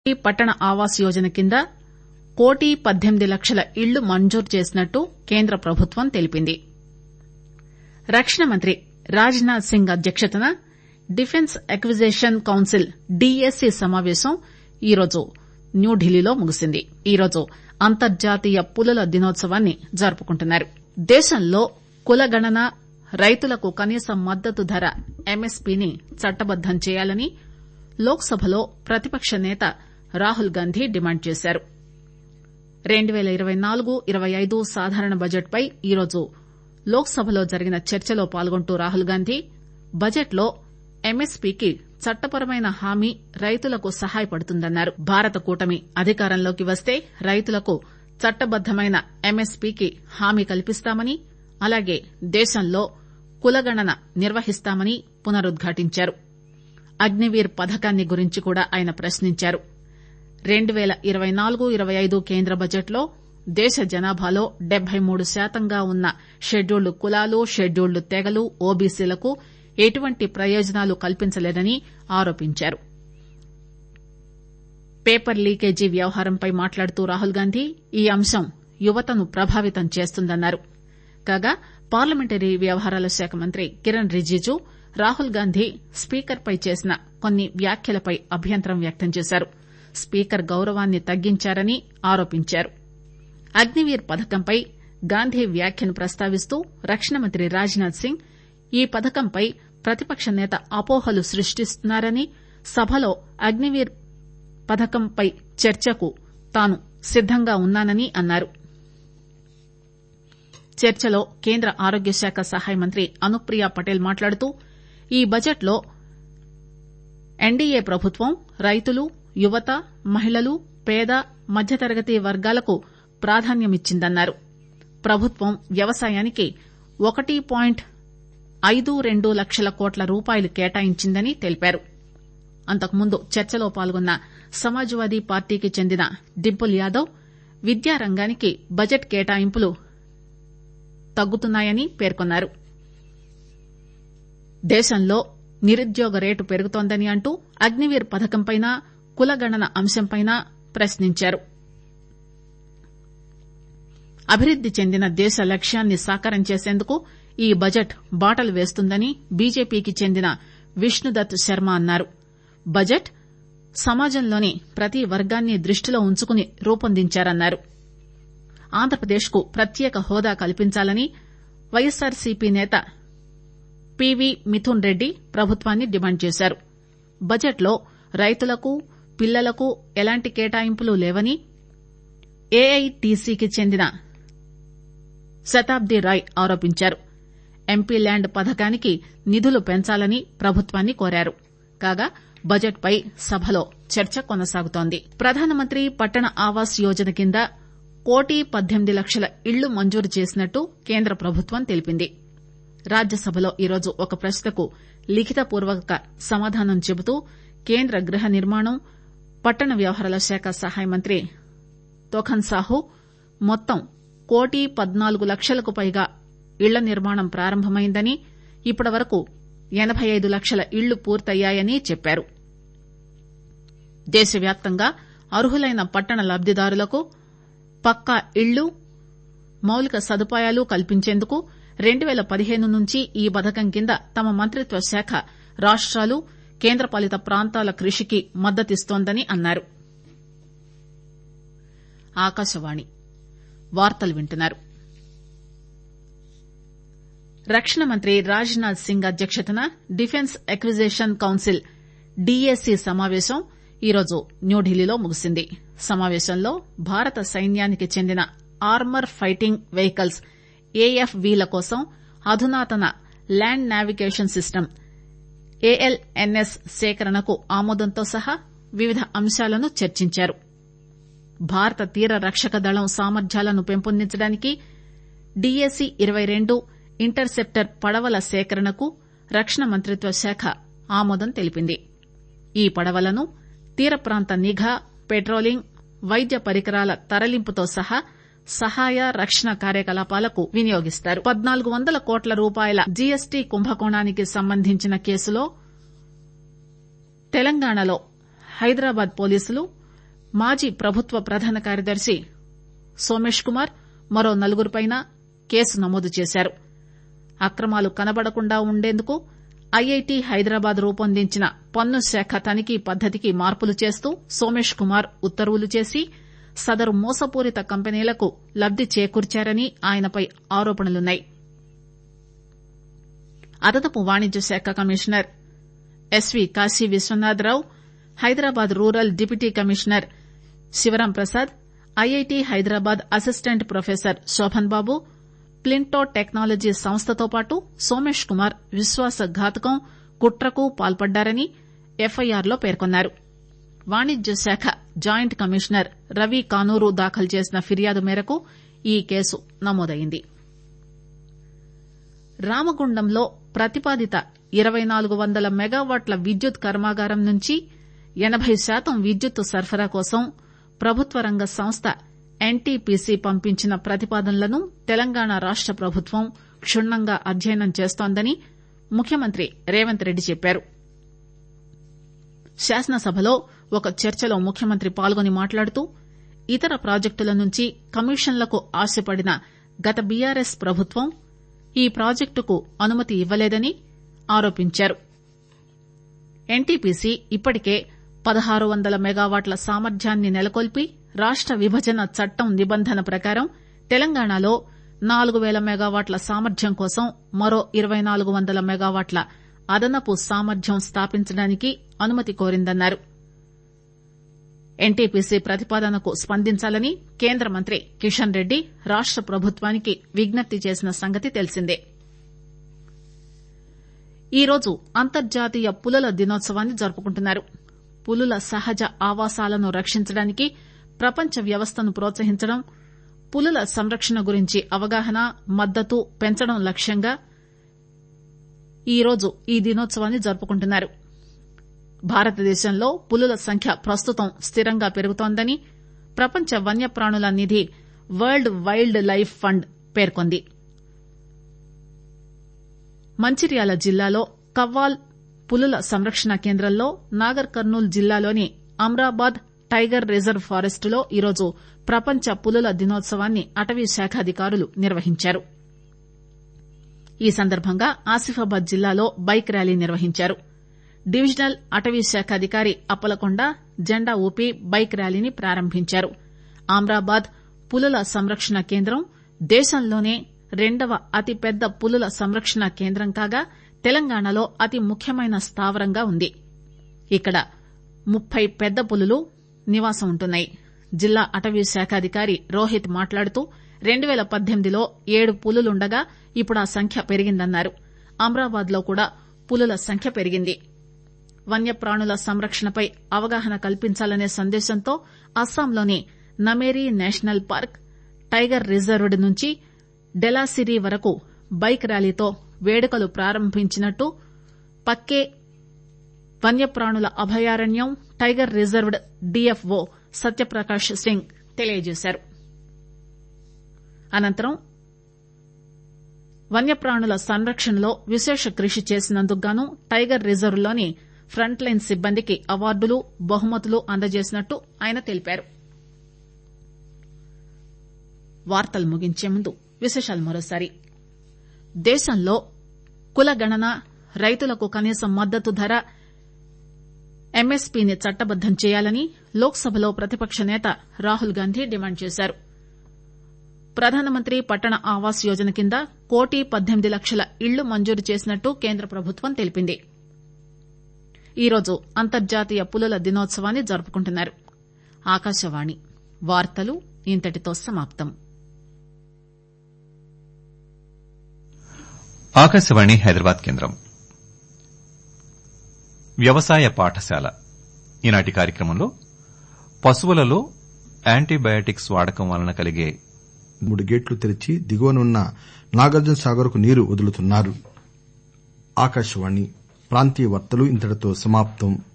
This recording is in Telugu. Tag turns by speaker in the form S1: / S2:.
S1: ఈ పట్టణ ఆవాస్ యోజన కింద కోటి పద్దెనిమిది లక్షల ఇళ్లు మంజూరు చేసినట్టు కేంద్ర ప్రభుత్వం తెలిపింది రక్షణ మంత్రి రాజ్ నాథ్ సింగ్ అధ్యక్షతన డిఫెన్స్ అక్విజిషన్ కౌన్సిల్ డీఏసీ సమావేశం ఈరోజు న్యూఢిల్లీలో ముగిసింది ఈరోజు అంతర్జాతీయ పులుల దినోత్సవాన్ని జరుపుకుంటున్నారు దేశంలో కులగణన రైతులకు కనీస మద్దతు ధర ఎంఎస్పీని చట్టబద్దం చేయాలని లోక్ సభలో ప్రతిపక్ష నేత రాహుల్ గాంధీ డిమాండ్ చేశారు రెండు పేల ఇరవై నాలుగు ఇరవై ఐదు సాధారణ బడ్జెట్ పై ఈరోజు లోక్ సభలో జరిగిన చర్చలో పాల్గొంటూ రాహుల్ గాంధీ బడ్జెట్ లో ఎంఎస్పీకి చట్టపరమైన హామీ రైతులకు సహాయపడుతుందన్నారు భారత కూటమి అధికారంలోకి వస్తే రైతులకు చట్టబద్దమైన ఎంఎస్పీకి హామీ కల్పిస్తామని అలాగే దేశంలో కులగణన నిర్వహిస్తామని పునరుద్ఘాటించారు అగ్నివీర్ పథకాన్ని గురించి కూడా ఆయన ప్రశ్నించారు రెండు పేల ఇరవై నాలుగు ఇరవై ఐదు కేంద్ర బడ్జెట్ లో దేశ జనాభాలో డెబ్బై మూడు శాతంగా ఉన్న షెడ్యూల్డ్ కులాలు షెడ్యూల్డ్ తెగలు ఓబీసీలకు ఎటువంటి ప్రయోజనాలు కల్పించలేదని ఆరోపించారు పేపర్ లీకేజీ వ్యవహారంపై మాట్లాడుతూ రాహుల్ గాంధీ ఈ అంశం యువతను ప్రభావితం చేస్తుందన్నారు కాగా పార్లమెంటరీ వ్యవహారాల శాఖ మంత్రి కిరణ్ రిజిజు రాహుల్ గాంధీ స్పీకర్ పై చేసిన కొన్ని వ్యాఖ్యలపై అభ్యంతరం వ్యక్తం చేశారు స్పీకర్ గౌరవాన్ని తగ్గించారని ఆరోపించారు అగ్నివీర్ పథకంపై గాంధీ వ్యాఖ్యను ప్రస్తావిస్తూ రక్షణ మంత్రి రాజ్ నాథ్ సింగ్ ఈ పథకంపై ప్రతిపక్ష నేత అపోహలు సృష్టిస్తున్నారని సభలో అగ్నివీర్ పథకంపై చర్చకు తాను సిద్దంగా ఉన్నానని అన్నారు చర్చలో కేంద్ర ఆరోగ్య శాఖ సహాయ మంత్రి అనుప్రియ పటేల్ మాట్లాడుతూ ఈ బడ్జెట్ లో ఎన్డీఏ ప్రభుత్వం రైతులు యువత మహిళలు పేద మధ్యతరగతి వర్గాలకు ప్రాధాన్యమిచ్చిందన్నారు ప్రభుత్వం వ్యవసాయానికి ఒకటి పాయింట్ ఐదు రెండు లక్షల కోట్ల రూపాయలు కేటాయించిందని తెలిపారు అంతకుముందు చర్చలో పాల్గొన్న సమాజ్వాదీ పార్టీకి చెందిన డింపుల్ యాదవ్ విద్యారంగానికి బడ్జెట్ కేటాయింపులు తగ్గుతున్నాయని పేర్కొన్నారు దేశంలో నిరుద్యోగ రేటు పెరుగుతోందని అంటూ అగ్నివీర్ పథకంపైన కులగణన అంశంపైన ప్రశ్నించారు అభివృద్ది చెందిన దేశ లక్ష్యాన్ని సాకారం చేసేందుకు ఈ బడ్జెట్ బాటలు వేస్తుందని బీజేపీకి చెందిన విష్ణుదత్ శర్మ అన్నారు బడ్జెట్ సమాజంలోని ప్రతి వర్గాన్ని దృష్టిలో ఉంచుకుని రూపొందించారన్నారు ఆంధ్రప్రదేశ్ కు ప్రత్యేక హోదా కల్పించాలని వైఎస్సార్సీపీ నేత పీవీ మిథున్ రెడ్డి ప్రభుత్వాన్ని డిమాండ్ చేశారు బడ్జెట్ లో రైతులకు పిల్లలకు ఎలాంటి కేటాయింపులు లేవని ఏఐటీసీకి చెందిన శతాబ్ది రాయ్ ఆరోపించారు ఎంపీ ల్యాండ్ పథకానికి నిధులు పెంచాలని ప్రభుత్వాన్ని కోరారు కాగా బడ్జెట్ పై సభలో చర్చ కొనసాగుతోంది ప్రధానమంత్రి పట్టణ ఆవాస్ యోజన కింద కోటి పద్దెనిమిది లక్షల ఇళ్లు మంజూరు చేసినట్టు కేంద్ర ప్రభుత్వం తెలిపింది రాజ్యసభలో ఈరోజు ఒక ప్రశ్నకు లిఖితపూర్వక సమాధానం చెబుతూ కేంద్ర గృహ నిర్మాణం పట్టణ వ్యవహారాల శాఖ సహాయ మంత్రి తోఖన్ సాహు మొత్తం కోటి పద్నాలుగు లక్షలకు పైగా ఇళ్ల నిర్మాణం ప్రారంభమైందని ఇప్పటివరకు ఎనబై ఐదు లక్షల ఇళ్లు పూర్తయ్యాయని చెప్పారు దేశవ్యాప్తంగా అర్హులైన పట్టణ లబ్దిదారులకు పక్కా ఇళ్లు మౌలిక సదుపాయాలు కల్పించేందుకు రెండు పేల పదిహేను నుంచి ఈ పథకం కింద తమ మంత్రిత్వ శాఖ రాష్టాలు కేంద్రపాలిత ప్రాంతాల కృషికి మద్దతిస్తోందని అన్నారు ఆకాశవాణి వార్తలు వింటున్నారు రక్షణ మంత్రి రాజ్ నాథ్ సింగ్ అధ్యక్షతన డిఫెన్స్ అక్విజిషన్ కౌన్సిల్ డీఏసీ సమావేశం ఈరోజు న్యూఢిల్లీలో ముగిసింది సమావేశంలో భారత సైన్యానికి చెందిన ఆర్మర్ ఫైటింగ్ వెహికల్స్ ఏఎఫ్వీల కోసం అధునాతన ల్యాండ్ నావిగేషన్ సిస్టమ్ ఏఎల్ఎన్ఎస్ సేకరణకు ఆమోదంతో సహా వివిధ అంశాలను చర్చించారు భారత తీర రక్షక దళం సామర్థ్యాలను పెంపొందించడానికి డీఏసీ ఇరవై రెండు ఇంటర్ సెప్టర్ పడవల సేకరణకు రక్షణ మంత్రిత్వ శాఖ ఆమోదం తెలిపింది ఈ పడవలను తీర ప్రాంత నిఘా పెట్రోలింగ్ వైద్య పరికరాల తరలింపుతో సహా సహాయ రక్షణ కార్యకలాపాలకు వినియోగిస్తారు పద్నాలుగు వందల కోట్ల రూపాయల జీఎస్టీ కుంభకోణానికి సంబంధించిన కేసులో తెలంగాణలో హైదరాబాద్ పోలీసులు మాజీ ప్రభుత్వ ప్రధాన కార్యదర్శి సోమేష్ కుమార్ మరో నలుగురిపైనా కేసు నమోదు చేశారు అక్రమాలు కనబడకుండా ఉండేందుకు ఐఐటి హైదరాబాద్ రూపొందించిన పన్ను శాఖ తనిఖీ పద్దతికి మార్పులు చేస్తూ సోమేష్ కుమార్ ఉత్తర్వులు చేసి సదరు మోసపూరిత కంపెనీలకు లబ్ది చేకూర్చారని ఆయనపై ఆరోపణలున్నాయి అదనపు వాణిజ్య శాఖ commissioner S V Kashi Vishwanatharao Hyderabad rural deputy commissioner Sivaram Prasad IIT Hyderabad assistant professor Shobhan Babu Plinto technology సంస్థతో పాటు సోమేష్ కుమార్ విశ్వాసఘాతకం కుట్రకు పాల్పడ్డారని ఎఫ్ఐఆర్ లో పేర్కొన్నారు వాణిజ్య శాఖ జాయింట్ కమిషనర్ రవి కానూరు దాఖలు చేసిన ఫిర్యాదు మేరకు ఈ కేసు నమోదైంది రామగుండంలో ప్రతిపాదిత ఇరవై నాలుగు వందల మెగావాట్ల విద్యుత్ కర్మాగారం నుంచి ఎనబై శాతం విద్యుత్ సరఫరా కోసం ప్రభుత్వ రంగ సంస్థ ఎన్టీపీసీ పంపించిన ప్రతిపాదనలను తెలంగాణ రాష్ట ప్రభుత్వం క్షుణ్ణంగా అధ్యయనం చేస్తోందని ముఖ్యమంత్రి రేవంత్ రెడ్డి చెప్పారు శాసనసభలో ఒక చర్చలో ముఖ్యమంత్రి పాల్గొని మాట్లాడుతూ ఇతర ప్రాజెక్టుల నుంచి కమిషన్లకు ఆశపడిన గత బీఆర్ఎస్ ప్రభుత్వం ఈ ప్రాజెక్టుకు అనుమతి ఇవ్వలేదని ఆరోపించారు ఎన్టీపీసీ ఇప్పటికే పదహారు వందల మెగావాట్ల సామర్థ్యాన్ని నెలకొల్పి రాష్ట విభజన చట్టం నిబంధన ప్రకారం తెలంగాణలో నాలుగు పేల మెగావాట్ల సామర్థ్యం కోసం మరో ఇరవై నాలుగు వందల మెగావాట్ల అదనపు సామర్థ్యం స్థాపించడానికి అనుమతి కోరిందన్నారు ఎన్టీపీసీ ప్రతిపాదనకు స్పందించాలని కేంద్ర మంత్రి కిషన్ రెడ్డి రాష్ట ప్రభుత్వానికి విజ్ఞప్తి చేసిన సంగతి తెలిసిందే ఈరోజు అంతర్జాతీయ పులుల దినోత్సవాన్ని జరుపుకుంటున్నారు పులుల సహజ ఆవాసాలను రక్షించడానికి ప్రపంచ వ్యవస్థను ప్రోత్సహించడం పులుల సంరక్షణ గురించి అవగాహన మద్దతు పెంచడం లక్ష్యంగా ఈరోజు ఈ దినోత్సవాన్ని జరుపుకుంటున్నారు భారతదేశంలో పులుల సంఖ్య ప్రస్తుతం స్థిరంగా పెరుగుతోందని ప్రపంచ వన్యప్రాణుల నిధి వరల్డ్ వైల్డ్ లైఫ్ ఫండ్ పేర్కొంది మంచిర్యాల జిల్లాలో కవ్వాల్ పులుల సంరక్షణ కేంద్రంలో నాగర్ కర్నూల్ జిల్లాలోని అమ్రాబాద్ టైగర్ రిజర్వ్ ఫారెస్ట్ లో ఈరోజు ప్రపంచ పులుల దినోత్సవాన్ని అటవీ శాఖ అధికారులు నిర్వహించారు ఈ సందర్భంగా ఆసిఫాబాద్ జిల్లాలో బైక్ ర్యాలీ నిర్వహించారు డివిజనల్ అటవీ శాఖ అధికారి అప్పలకొండ జెండా ఊపి బైక్ ర్యాలీని ప్రారంభించారు ఆమ్రాబాద్ పులుల సంరక్షణ కేంద్రం దేశంలోనే రెండవ అతిపెద్ద పులుల సంరక్షణ కేంద్రం కాగా తెలంగాణలో అతి ముఖ్యమైన స్థావరంగా ఉంది ఇక్కడ ముప్పై పెద్ద పులులు నివాసం ఉంటున్నాయి జిల్లా అటవీ శాఖ అధికారి రోహిత్ మాట్లాడుతూ రెండు పేల పద్దెనిమిదిలో ఏడు పులులుండగా ఇప్పుడు ఆ సంఖ్య పెరిగిందన్నారు అమ్రాబాద్ లో కూడా పులుల సంఖ్య పెరిగింది వన్యప్రాణుల సంరక్షణపై అవగాహన కల్పించాలనే సందేశంతో అస్సాంలోని Nameri national park tiger reserved నుంచి డెలాసిరీ వరకు బైక్ ర్యాలీతో వేడుకలు ప్రారంభించినట్టు పక్కే వన్యప్రాణుల అభయారణ్యం tiger reserved DFO Satyaprakash Singh తెలియజేశారు అనంతరం వన్యప్రాణుల సంరక్షణలో విశేష కృషి చేసినందుకు గాను టైగర్ రిజర్వ్లోని ఫ్రంట్ లైన్ సిబ్బందికి అవార్డులు బహుమతులు అందజేసినట్టు ఆయన తెలిపారు వార్తలు ముగించే ముందు విశేషాలు మరోసారి దేశంలో కులగణన రైతులకు కనీస మద్దతు ధర ఎంఎస్పీని చట్టబద్దం చేయాలని లోక్సభలో ప్రతిపక్ష నేత రాహుల్ గాంధీ డిమాండ్ చేశారు ప్రధానమంత్రి పట్టణ ఆవాస్ యోజన కింద కోటి పద్దెనిమిది లక్షల ఇళ్లు మంజూరు చేసినట్టు కేంద్ర ప్రభుత్వం తెలిపింది ఈరోజు అంతర్జాతీయ పులుల దినోత్సవాన్ని జరుపుకుంటున్నారు ఆకాశవాణి వార్తలు ఇంతటితో సమాప్తం
S2: ఆకాశవాణి హైదరాబాద్ కేంద్రం వ్యవసాయ పాఠశాల ఈనాటి కార్యక్రమంలో పశువులలో యాంటీబయాటిక్స్ వాడకం వలన కలిగే
S3: మూడు గేట్లు తెరిచి దిగువనున్న నాగార్జున సాగర్కు నీరు వదులుతున్నారు ఆకాశవాణి ప్రాంతీయ వార్తలు ఇంతటితో సమాప్తం